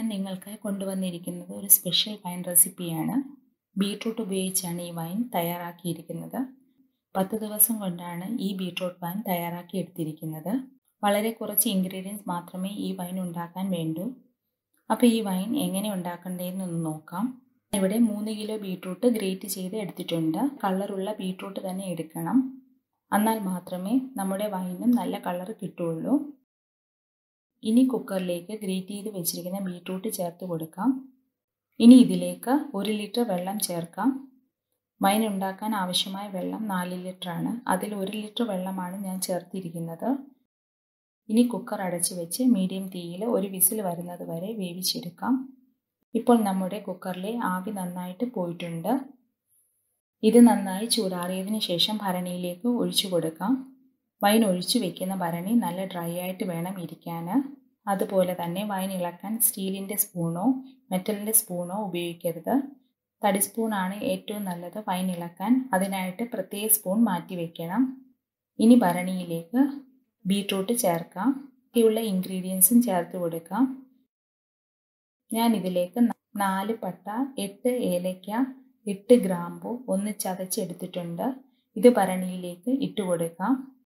നിങ്ങൾക്കായി കൊണ്ടുവന്നിരിക്കുന്നത് ഒരു സ്പെഷ്യൽ വൈൻ റെസിപ്പിയാണ് ബീട്രൂട്ട് ഉപയോഗിച്ചാണ് ഈ വൈൻ തയ്യാറാക്കിയിരിക്കുന്നത് പത്ത് ദിവസം കൊണ്ടാണ് ഈ ബീട്രൂട്ട് വൈൻ തയ്യാറാക്കി എടുത്തിരിക്കുന്നത് വളരെ കുറച്ച് ഇൻഗ്രീഡിയൻസ് മാത്രമേ ഈ വൈൻ ഉണ്ടാക്കാൻ വേണ്ടൂ അപ്പോൾ ഈ വൈൻ എങ്ങനെ ഉണ്ടാക്കേണ്ടതെന്നൊന്ന് നോക്കാം ഇവിടെ മൂന്ന് കിലോ ബീട്രൂട്ട് ഗ്രേറ്റ് ചെയ്ത് എടുത്തിട്ടുണ്ട് കളറുള്ള ബീട്രൂട്ട് തന്നെ എടുക്കണം എന്നാൽ മാത്രമേ നമ്മുടെ വൈനും നല്ല കളർ കിട്ടുള്ളൂ ഇനി കുക്കറിലേക്ക് ഗ്രേറ്റ് ചെയ്ത് വെച്ചിരിക്കുന്ന ബീട്രൂട്ട് ചേർത്ത് കൊടുക്കാം ഇനി ഇതിലേക്ക് ഒരു ലിറ്റർ വെള്ളം ചേർക്കാം വൈൻ ഉണ്ടാക്കാൻ ആവശ്യമായ വെള്ളം നാല് ലിറ്ററാണ് അതിൽ ഒരു ലിറ്റർ വെള്ളമാണ് ഞാൻ ചേർത്തിരിക്കുന്നത് ഇനി കുക്കർ അടച്ചു വെച്ച് മീഡിയം തീയിൽ ഒരു വിസിൽ വരുന്നത് വരെ വേവിച്ചെടുക്കാം ഇപ്പോൾ നമ്മുടെ കുക്കറിലെ ആവി നന്നായിട്ട് പോയിട്ടുണ്ട് ഇത് നന്നായി ചൂടാറിയതിന് ശേഷം ഭരണിയിലേക്ക് ഒഴിച്ചു കൊടുക്കാം വൈൻ ഒഴിച്ചു വെക്കുന്ന ഭരണി നല്ല ഡ്രൈ ആയിട്ട് വേണം ഇരിക്കാൻ അതുപോലെ തന്നെ വൈൻ ഇളക്കാൻ സ്റ്റീലിൻ്റെ സ്പൂണോ മെറ്റലിൻ്റെ സ്പൂണോ ഉപയോഗിക്കരുത് തടി സ്പൂണാണ് ഏറ്റവും നല്ലത് വൈൻ ഇളക്കാൻ അതിനായിട്ട് പ്രത്യേക സ്പൂൺ മാറ്റി വെക്കണം ഇനി ഭരണിയിലേക്ക് ബീട്രൂട്ട് ചേർക്കാം ബാക്കിയുള്ള ഇൻഗ്രീഡിയൻസും ചേർത്ത് കൊടുക്കാം ഞാൻ ഇതിലേക്ക് നാല് പട്ട എട്ട് ഏലയ്ക്ക എട്ട് ഗ്രാമ്പു ഒന്ന് ചതച്ചെടുത്തിട്ടുണ്ട് ഇത് ഭരണിയിലേക്ക് ഇട്ട് കൊടുക്കാം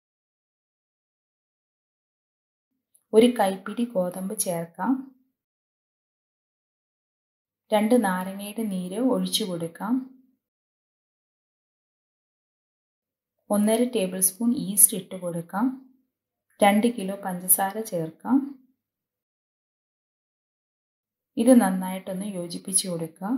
ഒരു കൈപ്പിടി ഗോതമ്പ് ചേർക്കാം രണ്ട് നാരങ്ങയുടെ നീര് ഒഴിച്ചു കൊടുക്കാം ഒന്നര ടേബിൾ സ്പൂൺ ഈസ്റ്റ് ഇട്ട് കൊടുക്കാം രണ്ട് കിലോ പഞ്ചസാര ചേർക്കാം ഇത് നന്നായിട്ടൊന്ന് യോജിപ്പിച്ച് കൊടുക്കാം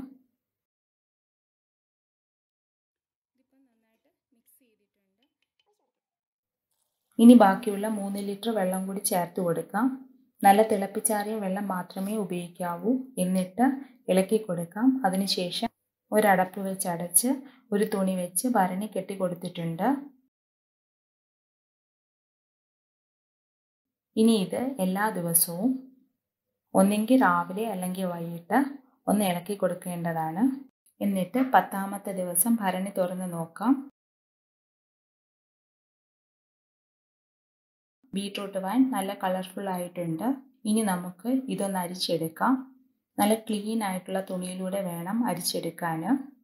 ഇനി ബാക്കിയുള്ള മൂന്ന് ലിറ്റർ വെള്ളം കൂടി ചേർത്ത് കൊടുക്കാം നല്ല തിളപ്പിച്ചാറിയ വെള്ളം മാത്രമേ ഉപയോഗിക്കാവൂ എന്നിട്ട് ഇളക്കി കൊടുക്കാം അതിനുശേഷം ഒരടപ്പ് വെച്ച് അടച്ച് ഒരു തുണി വെച്ച് ഭരണി കെട്ടി കൊടുത്തിട്ടുണ്ട് ഇനി ഇത് എല്ലാ ദിവസവും ഒന്നെങ്കിൽ രാവിലെ അല്ലെങ്കിൽ വൈകിട്ട് ഒന്ന് ഇളക്കി കൊടുക്കേണ്ടതാണ് എന്നിട്ട് പത്താമത്തെ ദിവസം ഭരണി തുറന്ന് നോക്കാം ബീട്രൂട്ട് വൈൻ നല്ല കളർഫുൾ ആയിട്ടുണ്ട് ഇനി നമുക്ക് ഇതൊന്ന് അരിച്ചെടുക്കാം നല്ല ക്ലീൻ ആയിട്ടുള്ള തുണിയിലൂടെ വേണം അരിച്ചെടുക്കാൻ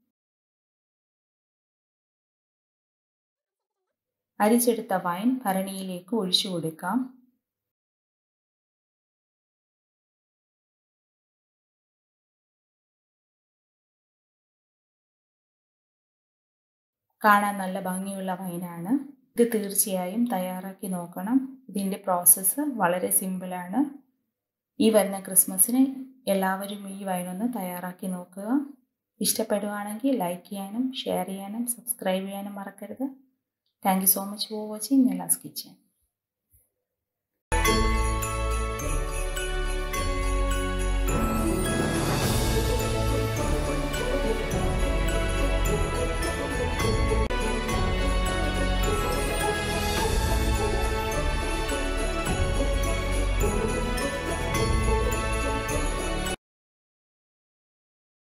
അരിച്ചെടുത്ത വൈൻ ഭരണിയിലേക്ക് ഒഴിച്ചു കൊടുക്കാം കാണാൻ നല്ല ഭംഗിയുള്ള വൈനാണ് ഇത് തീർച്ചയായും തയ്യാറാക്കി നോക്കണം ഇതിൻ്റെ പ്രോസസ്സ് വളരെ സിമ്പിളാണ് ഈ വരുന്ന ക്രിസ്മസിന് എല്ലാവരും ഈ വൈനൊന്ന് തയ്യാറാക്കി നോക്കുക ഇഷ്ടപ്പെടുവാണെങ്കിൽ ലൈക്ക് ചെയ്യാനും ഷെയർ ചെയ്യാനും സബ്സ്ക്രൈബ് ചെയ്യാനും മറക്കരുത് thank you so much for watching നെലാസ് കിച്ചൻ